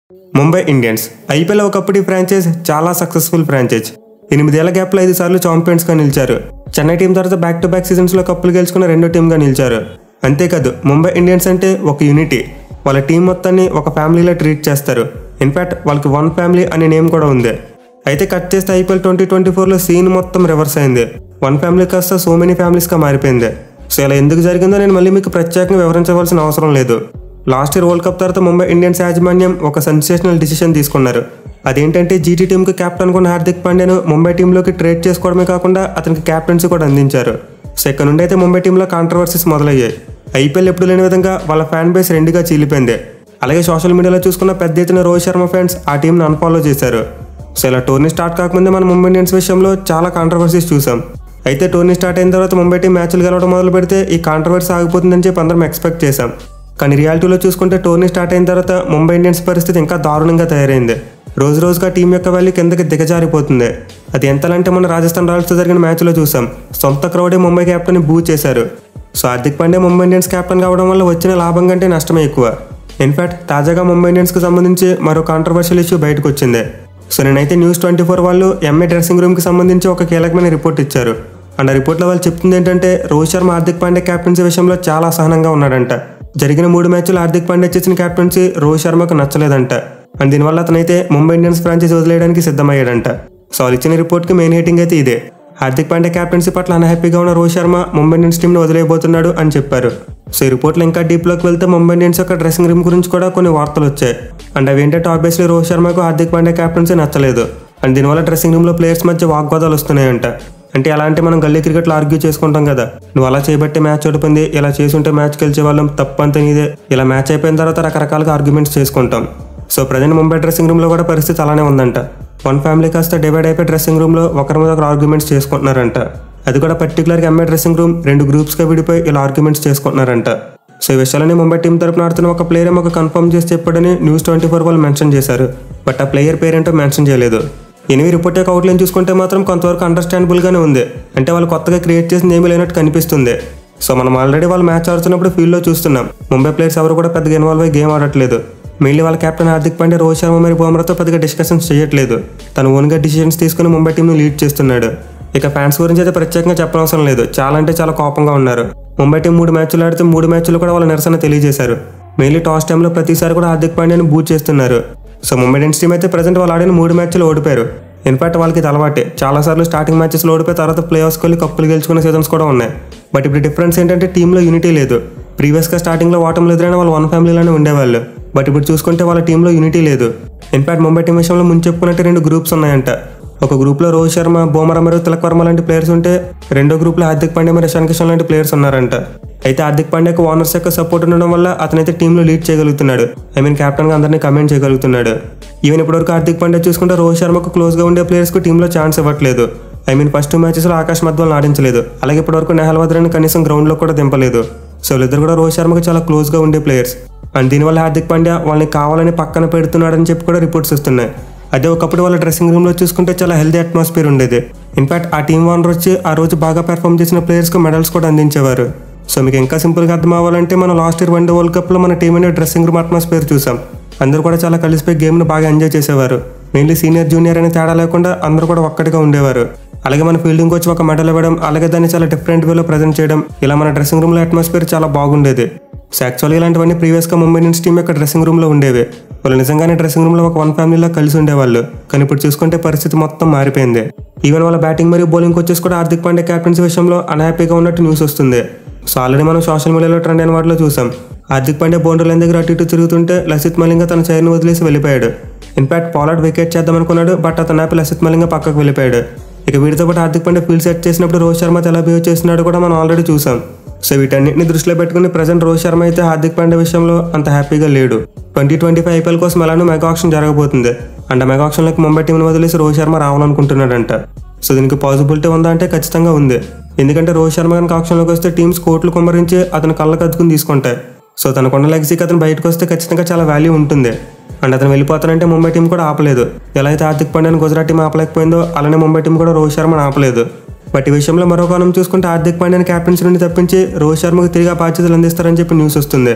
Mumbai Indians IPL ఒకప్పుడు ఈ franchise చాలా సక్సెస్ఫుల్ ఫ్రాంచైజ్ ఎనిమిదేళ్ల గ్యాప్లో ఐదు సార్లు ఛాంపియన్స్గా నిలిచారు చెన్నై టీం తర్వాత బ్యాక్ టు బ్యాక్ సీజన్స్లో కప్పులు గెలుచుకున్న రెండో టీంగా నిలిచారు అంతేకాదు ముంబై ఇండియన్స్ అంటే ఒక యూనిటీ వాళ్ళ టీం మొత్తాన్ని ఒక ఫ్యామిలీలో ట్రీట్ చేస్తారు ఇన్ఫాక్ట్ వాళ్ళకి వన్ ఫ్యామిలీ అనే నేమ్ కూడా ఉంది అయితే కట్ చేస్తే ఐపీఎల్ ట్వంటీ ట్వంటీ ఫోర్లో సీన్ మొత్తం రివర్స్ అయింది వన్ ఫ్యామిలీ కాస్త సో మెనీ ఫ్యామిలీస్గా మారిపోయింది సో ఇలా ఎందుకు జరిగిందో నేను మళ్ళీ మీకు ప్రత్యేకంగా వివరించవలసిన అవసరం లేదు లాస్ట్ ఇయర్ వరల్డ్ కప్ తర్వాత ముంబై ఇండియన్స్ యాజమాన్యం ఒక సెన్సేషనల్ డిసిషన్ తీసుకున్నారు అదేంటంటే జీటీ టీంకి కెప్టెన్ కొన్న హార్దిక్ పాండ్యాను ముంబై టీంలోకి ట్రేడ్ చేసుకోవడమే కాకుండా అతనికి క్యాప్టెన్సీ కూడా అందించారు సో ఇక్కడ నుండి అయితే ముంబై టీంలో కాంట్రవర్సీస్ మొదలయ్యాయి ఐపీఎల్ ఎప్పుడు లేని విధంగా వాళ్ళ ఫ్యాన్ బేస్ రెండుగా చీలిపోయింది అలాగే సోషల్ మీడియాలో చూసుకున్న పెద్ద ఎత్తున రోహిత్ శర్మ ఫ్యాన్స్ ఆ టీంను అన్ఫాలో చేశారు సో ఇలా టోర్నీ స్టార్ట్ కాకముందే మన ముంబై ఇండియన్స్ విషయంలో చాలా కాంట్రవర్సీస్ చూసాం అయితే టోర్నీ స్టార్ట్ అయిన తర్వాత ముంబై టీం మ్యాచ్లు గెలవడం మొదలు పెడితే ఈ కాంట్రవర్సీ ఆగిపోతుందని చెప్పి అందరం ఎక్స్పెక్ట్ చేశాం కానీ రియాలిటీలో చూసుకుంటే టోర్నీ స్టార్ట్ అయిన తర్వాత ముంబై ఇండియన్స్ పరిస్థితి ఇంకా దారుణంగా తయారైంది రోజు రోజుగా టీం యొక్క వాల్యూ కిందకి దిగజారిపోతుంది అది ఎంతలంటే మన రాజస్థాన్ రాయల్స్తో జరిగిన మ్యాచ్లో చూసాం సొంత క్రౌడే ముంబై కెప్టెన్ బూ చేశారు so Hardik Pandey Mumbai Indians captain కావడం వల్ల వచ్చిన లాభం కంటే నష్టమే ఎక్కువ ఇన్ఫాక్ట్ తాజాగా ముంబై ఇండియన్స్కి సంబంధించి మరో కాంట్రవర్షియల్ ఇష్యూ బయటకు వచ్చింది సో నేనైతే న్యూస్ ట్వంటీ ఫోర్ వాళ్ళు ఎంఏ డ్రెస్సింగ్ రూమ్కి సంబంధించి ఒక కీలకమైన రిపోర్ట్ ఇచ్చారు అండ్ ఆ రిపోర్ట్లో వాళ్ళు చెప్తుంది ఏంటంటే రోహిత్ శర్మ హార్దిక్ పాండే క్యాప్టెన్సీ విషయంలో చాలా అసహనంగా ఉన్నాడంట జరిగిన మూడు మ్యాచ్లు హార్దిక్ పాండే చేసిన క్యాప్టెన్సీ రోహిత్ శర్మకు నచ్చలేదంట అండ్ దీనివల్ల అతనైతే ముంబై ఇండియన్స్ ఫ్రాంచైజ్ వదిలేయడానికి సిద్ధమయ్యాడంట సో వాళ్ళు ఇచ్చిన రిపోర్ట్కి మెయిన్ హేటింగ్ అయితే ఇదే హార్దిక్ పాండే క్యాప్టెన్సీ పట్ల అన్హ్యాపీగా ఉన్న రోహిత్ శర్మ ముంబై ఇండియన్స్ టీంని వదిలేయబోతున్నాడు అని చెప్పారు సో ఈ రిపోర్ట్లో ఇంకా డీప్లోకి వెళ్తే ముంబై ఇండియన్స్ యొక్క డ్రెస్సింగ్ రూమ్ గురించి కూడా కొన్ని వార్తలు వచ్చాయి అండ్ అవి ఏంటంటే ఆబ్వియస్లీ రోహిత్ శర్మకు హార్దిక్ పాండే క్యాప్టెన్సీ నచ్చలేదు అండ్ దీనివల్ల డ్రెస్సింగ్ రూమ్లో ప్లేయర్స్ మధ్య వాగ్వాదాలు వస్తున్నాయంట అంటే ఎలా అంటే మనం గల్లీ క్రికెట్లో ఆర్గ్యూ చేసుకుంటాం కదా నువ్వు అలా చేయబట్టే మ్యాచ్ ఓడిపోయింది ఇలా చేసుంటే మ్యాచ్ గెలిచే వాళ్ళం తప్పంతా నీదే ఇలా మ్యాచ్ అయిపోయిన తర్వాత రకరకాలుగా ఆర్గ్యుమెంట్స్ చేసుకుంటాం సో ప్రజెంట్ ముంబై డ్రెస్సింగ్ రూమ్లో కూడా పరిస్థితి అలానే ఉందంట వన్ ఫ్యామిలీ కాస్త డివైడ్ అయిపోయి డ్రెస్సింగ్ రూమ్లో ఒకరి మీద ఒకరు ఆర్గ్యుమెంట్స్ చేసుకుంటున్నారంట అది కూడా పర్టికులర్గా ఎంఏ డ్రెస్సింగ్ రూమ్ రెండు గ్రూప్స్గా విడిపోయి ఇలా ఆర్గ్యుమెంట్స్ చేసుకుంటున్నారంట సో ఈ విషయాలని ముంబై టీం తరపున ఆడుతున్న ఒక ప్లేయర్ ఏమో కన్ఫర్మ్ చేసి చెప్పాడని న్యూస్ ట్వంటీ ఫోర్ వాళ్ళు మెన్షన్ చేశారు బట్ ఆ ప్లేయర్ పేరేంటో మెన్షన్ చేయలేదు ఎనిమిది రిపోర్ట్ యొక్క అవుట్లైన్ చూసుకుంటే మాత్రం కొంతవరకు అండర్స్టాండబుల్గానే ఉంది అంటే వాళ్ళు కొత్తగా క్రియేట్ చేసింది ఏమీ లేనట్టు కనిపిస్తుంది సో మనం ఆల్రెడీ వాళ్ళు మ్యాచ్ ఆడుతున్నప్పుడు ఫీల్డ్లో చూస్తున్నాం ముంబై ప్లేయర్స్ ఎవరు కూడా పెద్దగా ఇన్వాల్వ్ అయ్యి గేమ్ ఆడట్లేదు మెయిన్లీ వాళ్ళ కెప్టెన్ హార్దిక్ పాండే రోహిత్ శర్మ మరియు బుమ్రాతో పెద్దగా డిస్కషన్స్ చేయట్లేదు తను ఓన్గా డిసిషన్స్ తీసుకుని ముంబై టీంను లీడ్ చేస్తున్నాడు ఇక ఫ్యాన్స్ గురించి అయితే ప్రత్యేకంగా చెప్పనవసరం లేదు చాలా అంటే చాలా కోపంగా ఉన్నారు ముంబై టీం మూడు మ్యాచ్లు ఆడితే మూడు మ్యాచ్లు కూడా వాళ్ళ నిరసన తెలియజేశారు మెయిన్లీ టాస్ టైంలో ప్రతిసారి కూడా హార్దిక్ పాండ్యాని బూట్ చేస్తున్నారు సో ముంబై ఇండియన్స్ టీం అయితే ప్రజెంట్ వాళ్ళు ఆడిన మూడు మ్యాచ్లు ఓడిపోయారు ఇన్ఫాక్ట్ వాళ్ళకి ఇది అలవాటే చాలాసార్లు స్టార్టింగ్ మ్యాచెస్లో ఓడిపోయి తర్వాత ప్లే ఆఫ్స్కి వెళ్ళి కప్పులు గెలుచుకునే సీజన్స్ కూడా ఉన్నాయి బట్ ఇప్పుడు డిఫరెన్స్ ఏంటంటే టీంలో యూనిటీ లేదు ప్రీవియస్గా స్టార్టింగ్లో ఓటమిలు ఎదురైనా వాళ్ళు వన్ ఫ్యామిలీలోనే ఉండేవాళ్ళు బట్ ఇప్పుడు చూసుకుంటే వాళ్ళ టీంలో యూనిటీ లేదు ఇన్ఫాక్ట్ ముంబై టీం విషయంలో ముందు చెప్పుకున్నట్టు రెండు గ్రూప్స్ ఉన్నాయంట ఒక గ్రూప్లో రోహిత్ శర్మ బోమరా మరియు తిలక్ వర్మ లాంటి ప్లేయర్స్ ఉంటే రెండో గ్రూప్లో హార్దిక్ పాండే మరియు ఇషాన్ కిషన్ లాంటి ప్లేయర్స్ ఉన్నారంట అయితే హార్దిక్ పాండ్యాకు ఓనర్స్ యొక్క సపోర్ట్ ఉండడం వల్ల అతనైతే టీంలో లీడ్ చేయగలుగుతున్నాడు ఐ మీన్ కెప్టెన్గా అందరినీ కమెంట్ చేయగలుగుతున్నాడు ఈవెన్ ఇప్పటివరకు హార్దిక్ పాండ్యా చూసుకుంటే రోహిత్ శర్మకు క్లోజ్గా ఉండే ప్లేయర్స్కు టీంలో ఛాన్స్ ఇవ్వట్లేదు ఐ మీన్ ఫస్ట్ టూ మ్యాచెస్లో ఆకాశ్ మధ్యలో ఆడించలేదు అలాగే ఇప్పటివరకు నెహల్ వద్రని కనీసం గ్రౌండ్లో కూడా దింపలేదు సో వీళ్ళిద్దరు కూడా రోహిత్ శర్మకు చాలా క్లోజ్గా ఉండే ప్లేయర్స్ అండ్ దీనివల్ల హార్దిక్ పాండ్యా వాళ్ళని కావాలని పక్కన పెడుతున్నాడని చెప్పి కూడా రిపోర్ట్స్ వస్తున్నాయి అదే ఒకప్పుడు వాళ్ళ డ్రెస్సింగ్ రూమ్లో చూసుకుంటే చాలా హెల్దీ అట్మాస్ఫియర్ ఉండేది ఇన్ఫాక్ట్ ఆ టీం ఓనర్ వచ్చి ఆ రోజు బాగా పెర్ఫామ్ చేసిన ప్లేయర్స్కి మెడల్స్ కూడా అందించేవారు సో మీకు ఇంకా సింపుల్గా అర్థం అవ్వాలంటే మనం లాస్ట్ ఇయర్ వన్డే వరల్డ్ కప్లో మన team India dressing room atmosphere చూసాం అందరూ కూడా చాలా కలిసిపోయి గేమ్ను బాగా ఎంజాయ్ చేసేవారు మెయిన్లీ సీనియర్ జూనియర్ అనే తేడా లేకుండా అందరూ కూడా ఒక్కటిగా ఉండేవారు అలాగే మన ఫీల్డింగ్ వచ్చి ఒక మెడల్ ఇవ్వడం అలాగే దాన్ని చాలా డిఫరెంట్ వేలో ప్రజెంట్ చేయడం ఇలా మన డ్రెస్సింగ్ రూమ్లో అట్మాస్ఫియర్ చాలా బాగుండేది సో యాక్చువల్గా ఇలాంటివన్నీ ప్రీవియస్గా ముంబై ఇండియన్స్ టీం యొక్క డ్రెస్సింగ్ రూమ్లో ఉండేవి వాళ్ళు నిజంగానే డ్రెస్సింగ్ రూమ్లో ఒక వన్ ఫ్యామిలీలో కలిసి ఉండేవాళ్ళు కానీ ఇప్పుడు చూసుకుంటే పరిస్థితి మొత్తం మారిపోయింది ఈవెన్ వాళ్ళ బ్యాటింగ్ మరియు బౌలింగ్ కోచెస్ కూడా హార్దిక్ పాండే క్యాప్టెన్సీ విషయంలో అన్హ్యాపీగా ఉన్నట్టు న్యూస్ వస్తుంది సో ఆల్రెడీ మనం సోషల్ మీడియాలో ట్రెండ్ అయిన వాటిలో చూసాం హార్దిక్ పాండే బౌండరీ లైన్ దగ్గర అటు ఇటు తిరుగుతుంటే లసిత్ మలింగ తన చైర్ని వదిలేసి వెళ్ళిపోయాడు ఇన్ఫాక్ట్ పాలాడ్ వికెట్ చేద్దాం అనుకున్నాడు బట్ అతను ఆపి లసిత్ మలింగ పక్కకు వెళ్ళిపోయాడు ఇక వీటితో పాటు హార్దిక్ పాండే ఫీల్డ్ సెట్ చేసినప్పుడు రోహిత్ శర్మ ఎలా బిహేవ్ చేస్తున్నాడు కూడా మనం ఆల్రెడీ చూసాం సో వీటన్నిటిని దృష్టిలో పెట్టుకుని ప్రజెంట్ రోహిత్ శర్మ అయితే హార్దిక్ పాండే విషయంలో అంత హ్యాపీగా లేడు ట్వంటీ ట్వంటీ ఫైవ్ ఐపీఎల్ కోసం ఎలానో మెగా ఆక్షన్ జరగబోతుంది అండ్ ఆ మెగా ఆక్షన్లోకి ముంబై టీంని వదిలేసి రోహిత్ శర్మ రావాలనుకుంటున్నాడంట సో దీనికి పాసిబిలిటీ ఉందా అంటే ఖచ్చితంగా ఉంది ఎందుకంటే రోహిత్ శర్మ కనుక ఆక్షన్లోకి వస్తే టీమ్స్ కోట్లు కుమ్మరించి అతను కళ్ళకు అద్దుకుని తీసుకుంటాయి సో తనకున్న లెగ్సీకి అతను బయటకు వస్తే ఖచ్చితంగా చాలా వాల్యూ ఉంటుంది అండ్ అతను వెళ్ళిపోతానంటే ముంబై టీం కూడా ఆపలేదు ఎలా అయితే హార్దిక్ పాండ్యాని గుజరాత్ టీం ఆపలేకపోయిందో అలానే ముంబై టీం కూడా రోహిత్ శర్మను ఆపలేదు బట్ ఈ విషయంలో మరో కోణం చూసుకుంటే హార్దిక్ పాండ్యాని క్యాప్టెన్సీ నుండి తప్పించి రోహిత్ శర్మకు తిరిగి ఆ బాధ్యతలు అందిస్తారని చెప్పి న్యూస్ వస్తుంది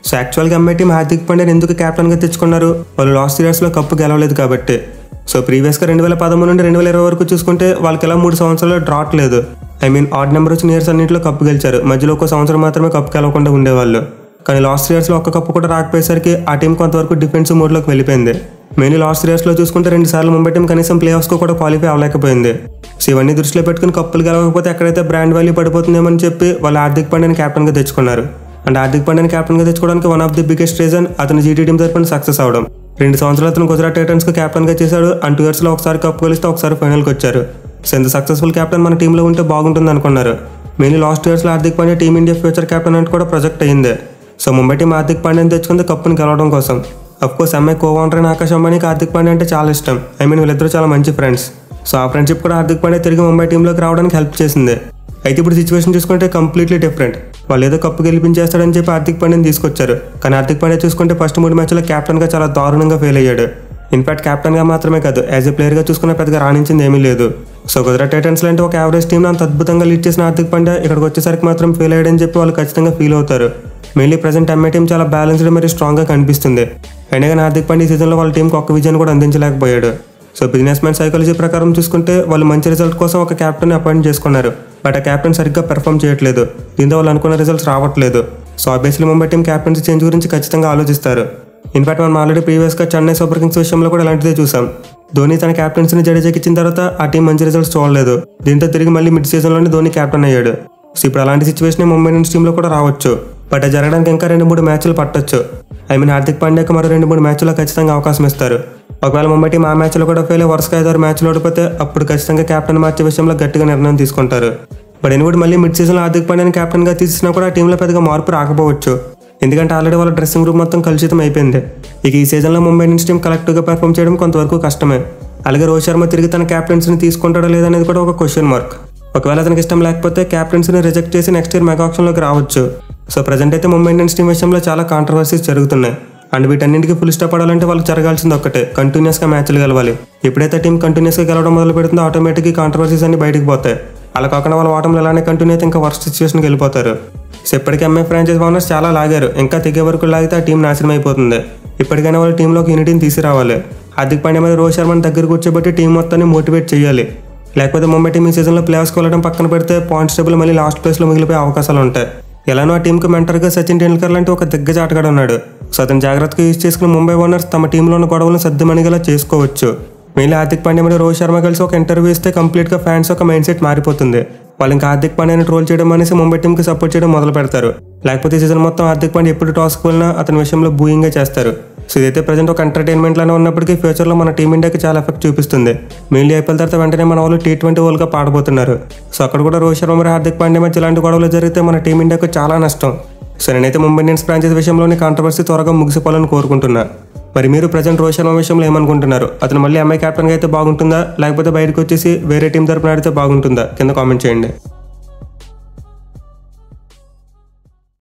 సో యాక్చువల్గా ఎంఐ టీం హార్దిక్ పాండ్యాని ఎందుకు కెప్టెన్గా తెచ్చుకున్నారు వాళ్ళు లాస్ట్ ఇయర్స్లో కప్పు గెలవలేదు కాబట్టి సో ప్రీవియస్గా రెండు వేల పదమూడు నుండి రెండు వేల ఇరవై వరకు చూసుకుంటే వాళ్ళకి ఎలా మూడు సంవత్సరాలు డ్రాట్ లేదు ఐ మీన్ ఆడ్ నెంబర్ వచ్చిన ఇయర్స్ అన్నింటిలో కప్పు గెలిచారు మధ్యలో ఒక సంవత్సరం మాత్రమే కప్పు గెలవకుండా ఉండేవాళ్ళు కానీ లాస్ట్ ఇయర్స్లో ఒక్క కప్పు కూడా రాకపోయేసరికి ఆ టీం కొంతవరకు డిఫెన్సివ్ మోడ్లోకి వెళ్ళిపోయింది మెయిన్లీ లాస్ట్ ఇయర్స్లో చూసుకుంటే రెండు సార్లు ముంబై టీం కనీసం ప్లే ఆఫ్స్కు కూడా క్వాలిఫై అవ్వలేకపోయింది సో ఇవన్నీ దృష్టిలో పెట్టుకుని కప్పులు గెలవకపోతే ఎక్కడైతే బ్రాండ్ వాల్యూ పడిపోతుందేమని చెప్పి వాళ్ళు హార్దిక్ పాండ్యాని కెప్టెన్గా తెచ్చుకున్నారు అండ్ హార్దిక్ పాండ్యాని కెప్టెన్గా తెచ్చుకోవడానికి one of the biggest reason అతను జీటీ టీం తరపున సక్సెస్ అవడం రెండు సంవత్సరాలు అతను గుజరాత్ టైటన్స్కి కెప్టెన్గా చేశాడు అండ్ టూ ఇయర్స్లో ఒకసారి కప్ గెలిస్తే ఒకసారి ఫైనల్కి వచ్చారు సో ఎంత సక్సెస్ఫుల్ కెప్టెన్ మన టీంలో ఉంటే బాగుంటుంది అనుకున్నారు మెయిన్లీ లాస్ట్ ఇయర్స్లో Hardik Pandya team India future captain అంటే కూడా ప్రొజెక్ట్ అయ్యింది సో ముంబై టీం హార్దిక్ పాండ్యాని తెచ్చుకుంది కప్పుని గెలవడం కోసం కోర్స్ ఎంఐ కోవాంటర్ అయిన ఆకాశ్ అంబానీకి హార్దిక్ పాండ్యా అంటే చాలా ఇష్టం ఐ మీన్ వీళ్ళిద్దరూ చాలా మంచి ఫ్రెండ్స్ సో ఆ ఫ్రెండ్షిప్ కూడా హార్దిక్ పాండ్యా తిరిగి ముంబై టీంలోకి రావడానికి హెల్ప్ చేసింది అయితే ఇప్పుడు సిచ్యువేషన్ చూసుకుంటే కంప్లీట్లీ డిఫరెంట్ వాళ్ళు ఏదో కప్పు గెలిపించేస్తాడని చెప్పి హార్దిక్ పాండ్యాని తీసుకొచ్చారు కానీ హార్దిక్ పాండ్యా చూసుకుంటే ఫస్ట్ మూడు మ్యాచ్లో కెప్టెన్గా చాలా దారుణంగా ఫెయిల్ అయ్యాడు ఇన్ఫాక్ట్ కెప్టెన్గా మాత్రమే కాదు యాజ్ ఎ ప్లేయర్గా చూసుకున్న పెద్దగా రాణించింది ఏమీ లేదు సో గుజరాత్ టైటన్స్ లాంటి ఒక యావరేజ్ టీం అంత అద్భుతంగా లీడ్ చేసిన హార్దిక్ పాండ్యా ఇక్కడికి వచ్చేసరికి మాత్రం ఫెయిల్ అయ్యాడని చెప్పి వాళ్ళు ఖచ్చితంగా ఫీల్ అవుతారు మెయిన్లీ ప్రజెంట్ ఎంఐ టీం చాలా బ్యాలెన్స్డ్ మరియు స్ట్రాంగ్గా కనిపిస్తుంది అయినా కానీ హార్దిక్ పాండ్యా ఈ సీజన్లో వాళ్ళ టీంకి ఒక్క విజయాన్ని కూడా అందించలేకపోయాడు సో బిజినెస్ మ్యాన్ సైకాలజీ ప్రకారం చూసుకుంటే వాళ్ళు మంచి రిజల్ట్ కోసం ఒక క్యాప్టెన్ అపాయింట్ చేసుకున్నారు బట్ ఆ క్యాప్టెన్ సరిగ్గా పెర్ఫామ్ చేయట్లేదు దీంతో వాళ్ళు అనుకున్న రిజల్ట్స్ రావట్లేదు so obviously Mumbai team captaincy change గురించి ఖచ్చితంగా ఆలోచిస్తారు ఇన్ఫాక్ట్ మనం ఆల్రెడీ ప్రీవియస్గా చెన్నై సూపర్ కింగ్స్ విషయంలో కూడా ఇలాంటిదే చూసాం ధోని తన క్యాప్టెన్సీని జడేజాకి ఇచ్చిన తర్వాత ఆ టీం మంచి రిజల్ట్స్ చూడలేదు దీంతో తిరిగి మళ్ళీ మిడ్ సీజన్లోనే ధోని క్యాప్టెన్ అయ్యాడు సో ఇప్పుడు అలాంటి సిచ్యువేషన్ ముంబై ఇండియన్స్ టీంలో కూడా రావచ్చు బట్ అది జరగడానికి ఇంకా రెండు మూడు మ్యాచ్లు పట్టొచ్చు ఐ మీన్ హార్దిక్ పాండ్యాకి మరో రెండు మూడు మ్యాచ్లో ఖచ్చితంగా అవకాశం ఇస్తారు ఒకవేళ ముంబై టీం ఆ మ్యాచ్లో కూడా ఫెయిల్ అయ్యి వరుసగా ఐదారు మ్యాచ్లు ఓడిపోతే అప్పుడు ఖచ్చితంగా క్యాప్టెన్ మార్చే విషయంలో గట్టిగా నిర్ణయం తీసుకుంటారు బట్ ఎనిమిది మళ్ళీ మిడ్ సీజన్లో హార్దిక్ పాండ్యాని క్యాప్టెన్గా తీసినా కూడా ఆ టీంలో పెద్దగా మార్పు రాకపోవచ్చు ఎందుకంటే ఆల్రెడీ వాళ్ళ డ్రెస్సింగ్ రూమ్ మొత్తం కలుషితం అయిపోయింది ఇక ఈ సీజన్లో ముంబై ఇండియన్స్ టీం కలెక్టివ్గా పెర్ఫామ్ చేయడం కొంతవరకు కష్టమే అలాగే రోహిత్ శర్మ తిరిగి తన క్యాప్టెన్సీని తీసుకుంటాడో లేదనేది కూడా ఒక క్వశ్చన్ మార్క్ ఒకవేళ అతనికి ఇష్టం లేకపోతే క్యాప్టెన్సీని రిజెక్ట్ చేసి నెక్స్ట్ ఇయర్ మెగా ఆప్షన్లోకి రావచ్చు సో ప్రజెంట్ అయితే ముంబై ఇండియన్స్ టీం విషయంలో చాలా కాంట్రవర్సీస్ జరుగుతున్నాయి అండ్ వీటన్నింటికి ఫుల్ స్టాప్ పడాలంటే వాళ్ళకి జరగాల్సింది ఒక్కటే కంటిన్యూస్గా మ్యాచ్లు గెలవాలి ఎప్పుడైతే టీం కంటిన్యూస్గా గెలవడం మొదలు పెడుతుందో ఆటోమేటిక్గా కాంట్రవర్సీస్ అన్ని బయటికి పోతాయి అలా కాకుండా వాళ్ళ ఓటంలో ఎలానే కంటిన్యూ అయితే ఇంకా వర్స్ట్ సిచ్యువేషన్కి వెళ్ళిపోతారు సో ఇప్పటికీ ఎంఐ ఫ్రాంచైజ్ ఓనర్స్ చాలా లాగారు ఇంకా తెగే వరకు లాగితే ఆ టీం నాశనం అయిపోతుంది ఇప్పటికైనా వాళ్ళ టీంలోకి యూనిటీని తీసుకురావాలి హార్దిక్ పాండ్యా మీద రోహిత్ శర్మని దగ్గర కూర్చోబెట్టి టీం మొత్తాన్ని మోటివేట్ చేయాలి లేకపోతే ముంబై టీం ఈ సీజన్లో ప్లేయర్స్కి వెళ్ళడం పక్కన పెడితే పాయింట్స్ టేబుల్ మళ్ళీ లాస్ట్ ప్లేస్లో మిగిలిపోయే అవకాశాలు ఉంటాయి ఎలానో ఆ టీంకి మెంటర్గా సచిన్ టెండూల్కర్ లాంటి ఒక దిగ్గజ ఆటగాడు ఉన్నాడు సో అతను జాగ్రత్తగా యూజ్ చేసుకుని ముంబై ఓనర్స్ తమ టీంలో ఉన్న గొడవలను సర్దుమణిగేలా చేసుకోవచ్చు మెయిన్లీ హార్దిక్ పాండ్యా మరియు రోహిత్ శర్మ కలిసి ఒక ఇంటర్వ్యూ ఇస్తే కంప్లీట్గా ఫ్యాన్స్ ఒక మైండ్ సెట్ మారిపోతుంది వాళ్ళు ఇంకా హార్దిక్ పాండ్యాని ట్రోల్ చేయడం అనేసి ముంబై టీంకి సపోర్ట్ చేయడం మొదలు పెడతారు లేకపోతే ఈ సీజన్ మొత్తం హార్దిక్ పాండ్యా ఎప్పుడు టాస్క్ వెళ్ళినా అతని విషయంలో బూయింగ్గా చేస్తారు సో ఇదైతే ప్రజెంట్ ఒక ఎంటర్టైన్మెంట్ లానే ఉన్నప్పటికీ ఫ్యూచర్లో మన టీమిండియాకి చాలా ఎఫెక్ట్ చూపిస్తుంది మెయిన్లీ అయిపోయిన తర్వాత వెంటనే మన వాళ్ళు టీ ట్వంటీ వరల్డ్ కప్ ఆడబోతున్నారు సో అక్కడ కూడా రోహిత్ శర్మ మరియు హార్దిక్ పాండ్యా మధ్య ఇలాంటి గొడవలు జరిగితే మన టీమిండియాకు చాలా నష్టం సో నేనైతే ముంబై ఇండియన్స్ ఫ్రాంచైజ్ విషయంలోని కాంట్రవర్సీ త్వరగా ముగిసిపోవాలని కోరుకుంటున్నా మరి మీరు ప్రజెంట్ రోహిత్ శర్మ విషయంలో ఏమనుకుంటున్నారు అతను మళ్ళీ ఎంఐ క్యాప్టెన్గా అయితే బాగుంటుందా లేకపోతే బయటకు వచ్చేసి వేరే టీం తరపున ఆడితే బాగుంటుందా కింద కామెంట్ చేయండి